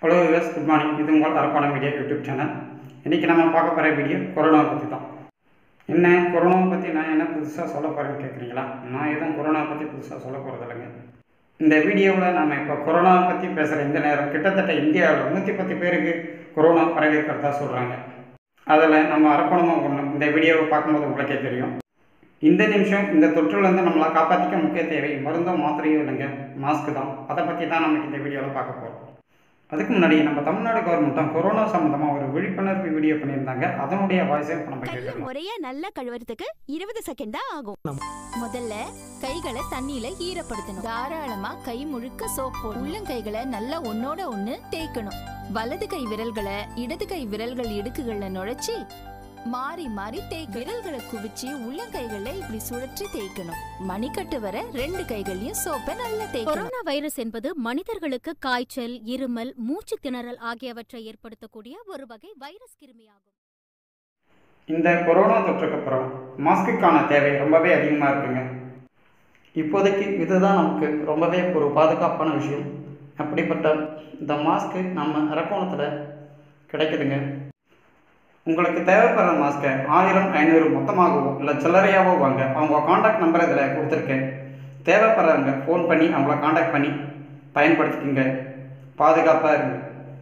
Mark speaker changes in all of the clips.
Speaker 1: hello US good morning இது உங்கள் அரப்பான media YouTube channel இன்றைக்கி நம்ம பார்க்க போகிற வீடியோ கொரோனா பற்றி தான் என்ன கொரோனா பற்றி நான் என்ன புதுசாக சொல்ல போகிறேன்னு கேட்குறீங்களா நான் எதுவும் கொரோனா பற்றி புதுசாக சொல்ல போகிறது இல்லைங்க இந்த வீடியோவில் நம்ம இப்போ கொரோனா பற்றி பேசுகிற இந்த நேரம் கிட்டத்தட்ட இந்தியாவில் நூற்றி பத்து பேருக்கு கொரோனா பரவி இருக்கிறதா சொல்கிறாங்க அதில் நம்ம அரக்கோணமாக ஒன்று இந்த வீடியோவை பார்க்கும்போது உங்களுக்கே தெரியும் இந்த நிமிஷம் இந்த தொற்றுலேருந்து நம்மளை காப்பாற்றிக்க முக்கிய தேவை மருந்தோ மாத்திரையோ இல்லைங்க மாஸ்க் தான் அதை பற்றி தான் நமக்கு இந்த வீடியோவில் பார்க்க போகிறோம் அதுக்கு முன்னாடி நம்ம தமிழ்நாடு கவர்மெண்ட்டும் கொரோனா சம்மந்தமாக ஒரு விழிப்புணர்வு வீடியோ பண்ணியிருந்தாங்க அதனுடைய வாய்ஸை இப்போ நம்ம
Speaker 2: கைய
Speaker 1: கேட்கலாம்
Speaker 2: முறையா நல்லா கழுவுறதுக்கு இருபது செகண்ட் தான் ஆகும் முதல்ல கைகளை தண்ணியில ஈரப்படுத்தணும் தாராளமா கை முழுக்க சோப் போடணும் உள்ளங்கைகளை நல்லா ஒன்னோட ஒண்ணு தேய்க்கணும் வலது கை விரல்களை இடது கை விரல்கள் இடுக்குகள்ல நுழைச்சி மாறி மாறி தேய் விரல்களை குவிச்சு உள்ளங்கைகளை இப்படி சுழற்றி தேய்க்கணும் மணிக்கட்டு வர ரெண்டு கைகளையும் சோப்பை நல்லா தேய்க்கணும்
Speaker 3: கொரோனா வைரஸ் என்பது மனிதர்களுக்கு காய்ச்சல் இருமல் மூச்சு திணறல் ஆகியவற்றை ஏற்படுத்தக்கூடிய ஒரு வகை வைரஸ் கிருமியாகும்
Speaker 1: இந்த கொரோனா தொற்றுக்கு அப்புறம் மாஸ்க்குக்கான தேவை ரொம்பவே அதிகமாக இருக்குங்க இப்போதைக்கு இதுதான் நமக்கு ரொம்பவே ஒரு பாதுகாப்பான விஷயம் அப்படிப்பட்ட இந்த மாஸ்க்கு நம்ம அரக்கோணத்தில் கிடைக்குதுங்க உங்களுக்கு தேவைப்படுற மாஸ்க்கை ஆயிரம் ஐநூறு மொத்தமாகவோ இல்லை சில்லறையாவோ வாங்க அவங்க காண்டாக்ட் நம்பர் இதில் கொடுத்துருக்கேன் தேவைப்படுறவங்க ஃபோன் பண்ணி அவங்கள காண்டாக்ட் பண்ணி பயன்படுத்திக்கோங்க பாதுகாப்பாக இருங்க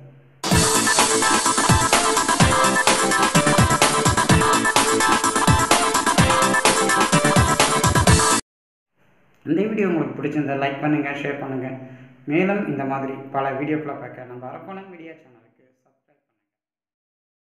Speaker 1: இந்த வீடியோ உங்களுக்கு பிடிச்சிருந்தா லைக் பண்ணுங்கள் ஷேர் பண்ணுங்கள் மேலும் இந்த மாதிரி பல வீடியோக்களை பார்க்க நம்ம அரக்கோணம் மீடியா சேனல்